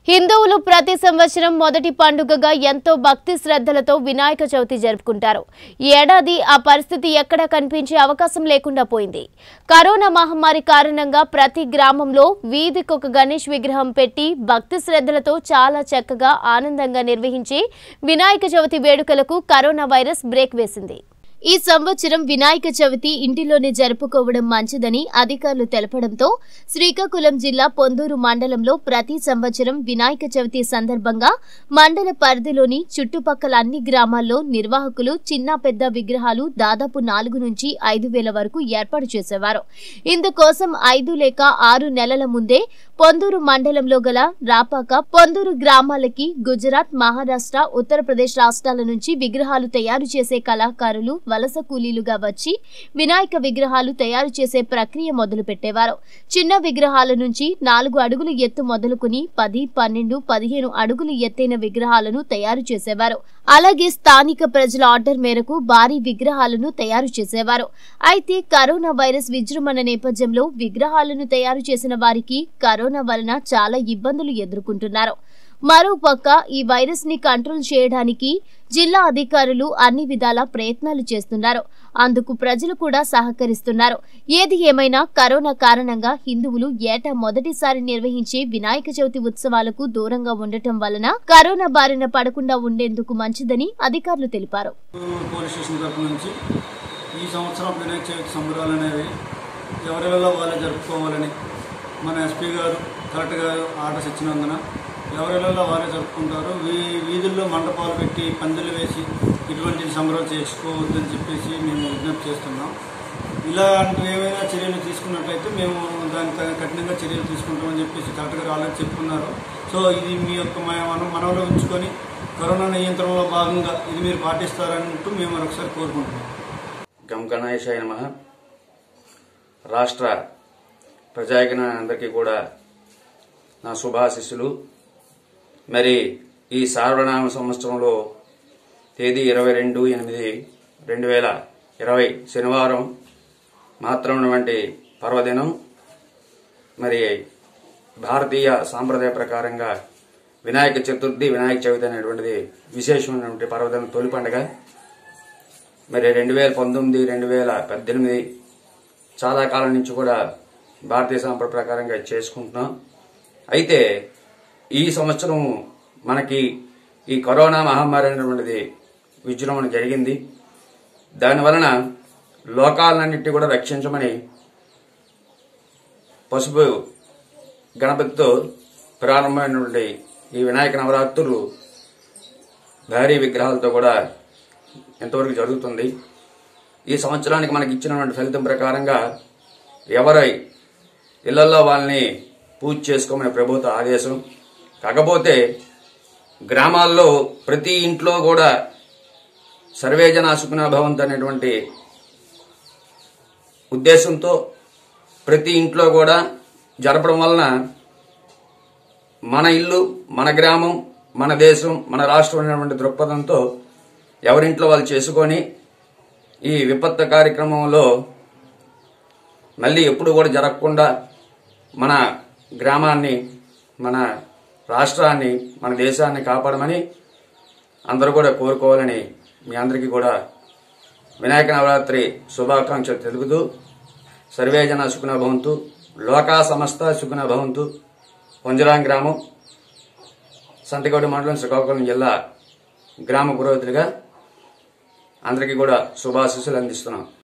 హిందువులు ప్రతి సంవత్సరం మొదటి పండుగగా ఎంతో భక్తి శ్రద్ధలతో వినాయక చవితి జరుపుకుంటారు ఈ ఏడాది ఆ పరిస్థితి ఎక్కడా కనిపించే అవకాశం లేకుండా పోయింది కరోనా మహమ్మారి కారణంగా ప్రతి గ్రామంలో వీధికొక గణేష్ విగ్రహం పెట్టి భక్తి శ్రద్ధలతో చాలా చక్కగా ఆనందంగా నిర్వహించి వినాయక చవితి వేడుకలకు కరోనా వైరస్ బ్రేక్ వేసింది ఈ సంవత్సరం వినాయక చవితి ఇంటిలోనే జరుపుకోవడం మంచిదని అధికారులు తెలపడంతో శ్రీకాకుళం జిల్లా పొందూరు మండలంలో ప్రతి సంవత్సరం వినాయక చవితి సందర్భంగా మండల పరిధిలోని చుట్టుపక్కల అన్ని గ్రామాల్లో నిర్వాహకులు చిన్న పెద్ద విగ్రహాలు దాదాపు నాలుగు నుంచి ఐదు వేల వరకు ఏర్పాటు చేసేవారు ఇందుకోసం ఐదు లేక ఆరు నెలల ముందే పొందూరు మండలంలో గల రాపాక పొందూరు గ్రామాలకి గుజరాత్ మహారాష్ట్ర ఉత్తరప్రదేశ్ రాష్ట్రాల నుంచి విగ్రహాలు తయారు చేసే కళాకారులు వలస కూలీలుగా వచ్చి వినాయక విగ్రహాలు తయారు చేసే ప్రక్రియ మొదలు పెట్టేవారు చిన్న విగ్రహాల నుంచి నాలుగు అడుగులు ఎత్తు మొదలుకుని పది పన్నెండు పదిహేను అడుగులు ఎత్తైన విగ్రహాలను తయారు చేసేవారు అలాగే స్థానిక ప్రజల ఆర్డర్ మేరకు భారీ విగ్రహాలను తయారు చేసేవారు అయితే కరోనా వైరస్ విజృంభణ నేపథ్యంలో విగ్రహాలను తయారు చేసిన వారికి కరోనా వలన చాలా ఇబ్బందులు ఎదుర్కొంటున్నారు మరోపక్క ఈ వైరస్ ని కంట్రోల్ చేయడానికి జిల్లా అధికారులు అన్ని విధాల ప్రయత్నాలు చేస్తున్నారు అందుకు ప్రజలు కూడా సహకరిస్తున్నారు ఏది ఏమైనా కరోనా కారణంగా హిందువులు ఏటా మొదటిసారి నిర్వహించే వినాయక చవితి ఉత్సవాలకు దూరంగా ఉండటం వలన కరోనా బారిన పడకుండా ఉండేందుకు మంచిదని అధికారులు తెలిపారు పోలీస్ స్టేషన్ తరపు నుంచి ఈ సంవత్సరం వినాయక చవితి సంబరాలు అనేవి ఎవరెవరిలో వాళ్ళే జరుపుకోవాలని మన ఎస్పీ గారు కలెక్టర్ గారు ఆర్డర్స్ ఇచ్చినందున ఎవరెవరిలో వాళ్ళే జరుపుకుంటారు వీ వీధుల్లో మండపాలు పెట్టి పందిళ్ళు వేసి ఇటువంటి సంబరాలు చేసుకోవద్దని చెప్పేసి మేము విజ్ఞప్తి చేస్తున్నాం ఇలాంటి ఏమైనా చర్యలు తీసుకున్నట్లయితే మేము దానికి తగిన కఠినంగా చర్యలు తీసుకుంటామని చెప్పేసి కలెక్టర్ గారు ఆల్రెడీ చెప్పుకున్నారు సో ఇది మీ యొక్క మ- మనం మనలో ఉంచుకొని కరోనా నియంత్రణలో భాగంగా ఇది మీరు పాటిస్తారంటూ మేము మరొకసారి కోరుకుంటున్నాం గం గణేశాయ నమ రాష్ట్ర ప్రజాగణ అందరికీ కూడా నా శుభాశిస్సులు మరి ఈ సార్వనామ సంవత్సరంలో తేదీ ఇరవై రెండు ఎనిమిది రెండు వేల ఇరవై శనివారం మాత్రం ఉన్నటువంటి పర్వదినం మరి భారతీయ సాంప్రదాయ ప్రకారంగా వినాయక చతుర్థి వినాయక చవితి అనేటువంటిది విశేషమైనటువంటి పర్వదినం తొలి పండుగ మరి రెండు వేల పంతొమ్మిది రెండు వేల పద్దెనిమిది చాలా కాలం నుంచి కూడా భారతీయ సాంప్రదాయ ప్రకారంగా చేసుకుంటున్నాం అయితే ఈ సంవత్సరం మనకి ఈ కరోనా మహమ్మారి అనేటువంటిది విజృంభణ జరిగింది దానివలన లోకాలన్నింటినీ కూడా రక్షించమని పసుపు గణపతితో ప్రారంభమైనటువంటి ఈ వినాయక నవరాత్రులు భారీ విగ్రహాలతో కూడా ఎంతవరకు జరుగుతుంది ఈ సంవత్సరానికి మనకి ఇచ్చినటువంటి ఫలితం ప్రకారంగా ఎవరై ఇళ్లలో వాళ్ళని పూజ చేసుకోమని ప్రభుత్వ ఆదేశం కాకపోతే గ్రామాల్లో ప్రతి ఇంట్లో కూడా సర్వేజన సుఖనా భవంత్ అనేటువంటి ఉద్దేశంతో ప్రతి ఇంట్లో కూడా జరపడం వలన మన ఇల్లు మన గ్రామం మన దేశం మన రాష్ట్రం అనేటువంటి దృక్పథంతో ఎవరింట్లో వాళ్ళు చేసుకొని ఈ విపత్తు కార్యక్రమంలో మళ్ళీ ఎప్పుడు కూడా జరగకుండా మన గ్రామాన్ని మన రాష్ట్రాన్ని మన దేశాన్ని కాపాడమని అందరూ కూడా కోరుకోవాలని మీ అందరికీ కూడా వినాయక నవరాత్రి శుభాకాంక్షలు తెలుపుతూ సర్వేజన సుఖన భవంతు లోకా సమస్త సుఖన భవంతు పొంజరాం గ్రామం సంతగౌడ మండలం శ్రీకాకుళం జిల్లా గ్రామ పురోహితులుగా అందరికీ కూడా శుభాశీస్సులు అందిస్తున్నాం